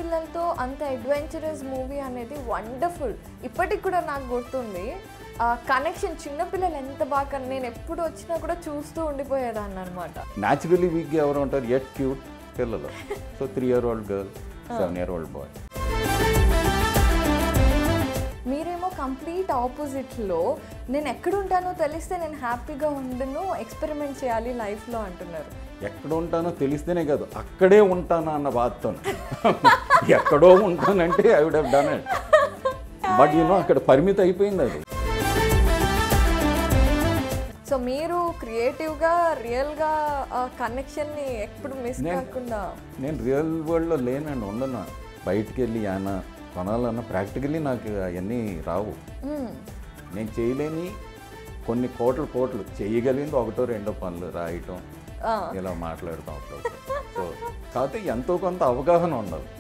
చిన్నపిల్లలతో అంత adventurous movie అనేది వండర్ఫుల్ ఇప్పటికి కూడా నాకు గుర్తుంది కనెక్షన్ చిన్నపిల్లలు ఎంత బాగా నేను ఎప్పుడు వచ్చినా కూడా చూస్తూ ఉండిపోయేదాన్ని అనమాట న్యాచురలీ వీక్గా ఎవరు ఉంటారు ఎట్ క్యూట్ పిల్లలు so three year old girl seven year old boy మీరేమో కంప్లీట్ ఆపోజిట్లో నేను ఎక్కడ ఉంటానో తెలిస్తే నేను హ్యాపీగా ఉండను ఎక్స్పెరిమెంట్ చేయాలి లైఫ్లో అంటున్నారు ఎక్కడ ఉంటానో తెలిస్తేనే కాదు అక్కడే ఉంటానా అన్న బాధతో ఎక్కడో ఉంటానంటే I would have done it but you know అక్కడ పరిమితి అయిపోయింది అది సో మీరు క్రియేటివ్గా రియల్గా కనెక్షన్ని ఎప్పుడు మిస్ నేను- కాకుండా నేను రియల్ వరల్డ్లో లేనండి ఉండను బయటికి వెళ్ళి ఆయన కొనాలన్న ప్రాక్టికల్లీ నాకు అవన్నీ రావు మ్మ్. నేను చేయలేని కొన్ని కోట్లు కోట్లు చేయగలిగింది ఒకటో రెండో పనులు రాయటం ఆ. ఇలా మాట్లాడతాం అప్పుడు సో కాకపోతే ఎంతో కొంత అవగాహన ఉండాలి